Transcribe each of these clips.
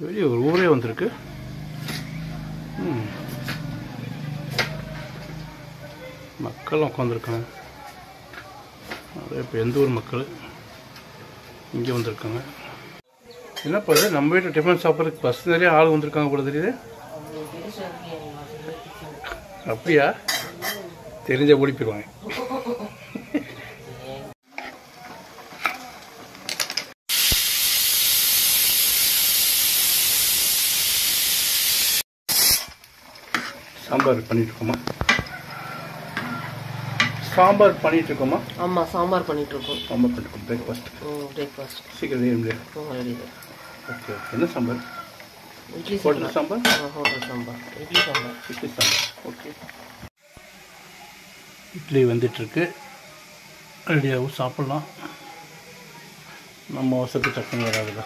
வெளியே ஒரு ஊரே வந்திருக்கு ம் மக்கள் உட்காந்துருக்காங்க நிறைய இப்போ எந்த ஊர் மக்கள் இங்கே வந்திருக்காங்க என்னப்பா இது நம்ம வீட்டில் டிஃபன் சாப்பிட்றதுக்கு பஸ் நிறைய ஆள் வந்திருக்காங்க போல தெரியுது அப்படியா தெரிஞ்ச ஓடி போயிடுவாங்க சாம்பார் பண்ணிட்டு இருக்கோமா சாம்பார் பண்ணிட்டு இருக்கோமா ஆமாம் சாம்பார் பண்ணிட்டு இருக்கோம் சாம்பார் பண்ணிட்டு இருக்கோம் பிரேக்ஃபாஸ்ட் பிரேக்ஃபாஸ்ட் சீக்கிரம் ரெடி முடியாது ரெடி ஓகே என்ன sambar idli hotel sambar hotel sambar idli sambar idli sambar okay idli வந்துட்டுருக்கு ரெடியாகவும் சாப்பிட்லாம் நம்ம அவசரத்து டக்குன்னு வராதுல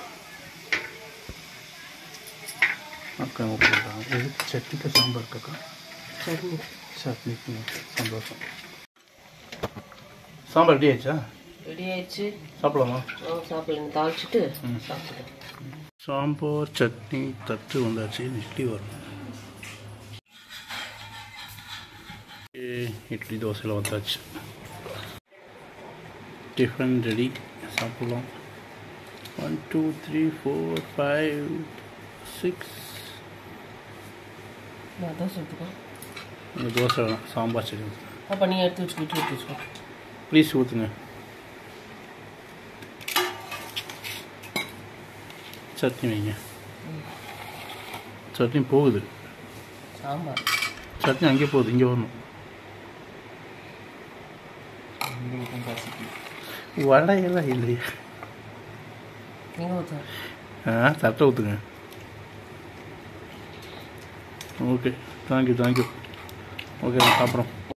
அக்கா பண்ணுறாங்க இது சட்னிக்கு சாம்பார் கக்கா சட்னி சட்னிக்கு சந்தோஷம் சாம்பார் ரெடி ஆயிடுச்சா ரெடி ஆயிடுச்சு சாப்பிடலாமா சாப்பிடலாம் தாளிச்சிட்டு சாப்பிடுங்க சாம்பார் சட்னி தட்டு வந்தாச்சு இட்லி வரும் ஏ, இட்லி தோசையில் வந்தாச்சு டிஃபன் ரெடி சாப்பிடலாம் one two three four five six நான் தோசை எடுத்துக்கோ இந்த தோசை வேணாம் சாம்பார் சட்னி அப்போ நீங்கள் எடுத்து வச்சுக்கோ இட்லி எடுத்து வச்சுக்கோ ப்ளீஸ் ஊற்றுங்க சட்னி வைங்க சட்னி போகுது சாம்பார் சட்னி அங்கே போகுது இங்கே வரணும் வடையெல்லாம் இல்லையே நீங்கள் ஊற்ற ஆ தட்டை ஊற்றுங்க ஓகே தேங்க்யூ தேங்க்யூ ஓகே நான் சாப்பிட்றோம்